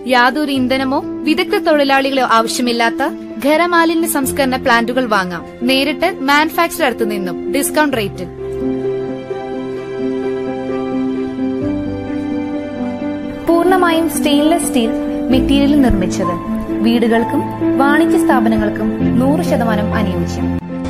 യാതൊരു ഇന്ധനമോ വിദഗ്ധ തൊഴിലാളികളോ ആവശ്യമില്ലാത്ത ഖരമാലിന്യ സംസ്കരണ പ്ലാന്റുകൾ വാങ്ങാം നേരിട്ട് മാനുഫാക്ചർ അടുത്തു നിന്നും ഡിസ്കൗണ്ട് റേറ്റിൽ പൂർണ്ണമായും സ്റ്റെയിൻലെസ് സ്റ്റീൽ മെറ്റീരിയലിൽ നിർമ്മിച്ചത് വീടുകൾക്കും വാണിജ്യ സ്ഥാപനങ്ങൾക്കും നൂറ് ശതമാനം അനുയോജ്യം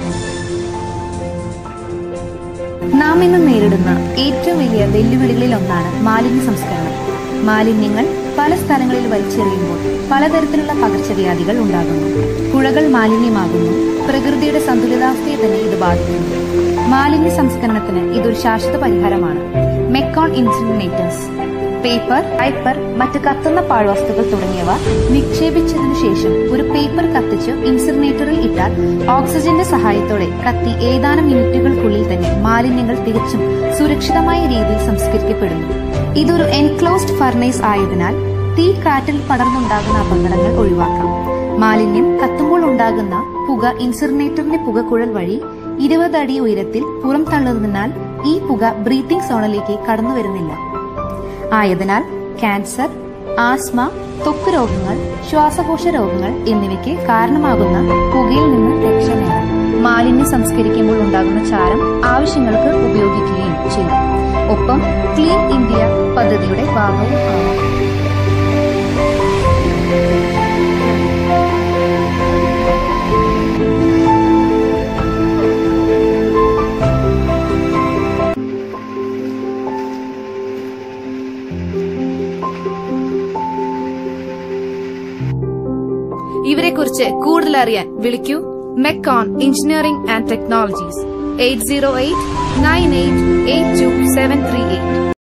നാം ഇന്ന് നേരിടുന്ന ഏറ്റവും വലിയ വെല്ലുവിളികളിൽ ഒന്നാണ് മാലിന്യ സംസ്കരണം മാലിന്യങ്ങൾ പല സ്ഥലങ്ങളിൽ വലിച്ചെറിയുമ്പോൾ പലതരത്തിലുള്ള പകർച്ചവ്യാധികൾ ഉണ്ടാകുന്നു പുഴകൾ മാലിന്യമാകുന്നു പ്രകൃതിയുടെ സന്തുലിതാവസ്ഥയെ തന്നെ ഇത് ബാധിക്കുന്നു മാലിന്യ സംസ്കരണത്തിന് ഇതൊരു ശാശ്വത പരിഹാരമാണ് മെക്കോൺ ഇൻസിനേറ്റേഴ്സ് പേപ്പർ പൈപ്പർ മറ്റ് കത്തുന്ന പാഴ്വസ്തുക്കൾ തുടങ്ങിയവ നിക്ഷേപിച്ചതിനു ശേഷം ഒരു പേപ്പർ കത്തിച്ച് ഇൻസിനേറ്ററിൽ ഇട്ടാൽ ഓക്സിജന്റെ സഹായത്തോടെ കത്തി ഏതാനും മിനിറ്റുകൾക്കുള്ളിൽ തന്നെ മാലിന്യങ്ങൾ തികച്ചും സുരക്ഷിതമായ രീതിയിൽ സംസ്കരിക്കപ്പെടുന്നു ഇതൊരു എൻക്ലോസ്ഡ് ഫർണേസ് ആയതിനാൽ തീ കാറ്റിൽ പടർന്നുണ്ടാകുന്ന അപകടങ്ങൾ ഒഴിവാക്കാം മാലിന്യം കത്തുമ്പോൾ ഉണ്ടാകുന്ന പുക ഇൻസിനേറ്ററിന്റെ പുകക്കുഴൽ വഴി ഇരുപത് അടി ഉയരത്തിൽ പുറം തള്ളുന്നതിനാൽ ഈ പുക ബ്രീത്തിംഗ് സോണിലേക്ക് കടന്നു വരുന്നില്ല ആയതിനാൽ ക്യാൻസർ ആസ്മ ത്വക്ക് രോഗങ്ങൾ ശ്വാസകോശ രോഗങ്ങൾ എന്നിവയ്ക്ക് കാരണമാകുന്ന പുകയിൽ നിന്ന് രക്ഷ നേടാം മാലിന്യം സംസ്കരിക്കുമ്പോൾ ഉണ്ടാകുന്ന ചാരം ആവശ്യങ്ങൾക്ക് ഉപയോഗിക്കുകയും ചെയ്യും ഒപ്പം ക്ലീൻ ഇന്ത്യ പദ്ധതിയുടെ ഭാഗവും ആണ് ഇവരെക്കുറിച്ച് കൂടുതൽ അറിയാൻ വിളിക്കൂ Mecon engineering and technologies eight zero eight nine eight eight two seven three eight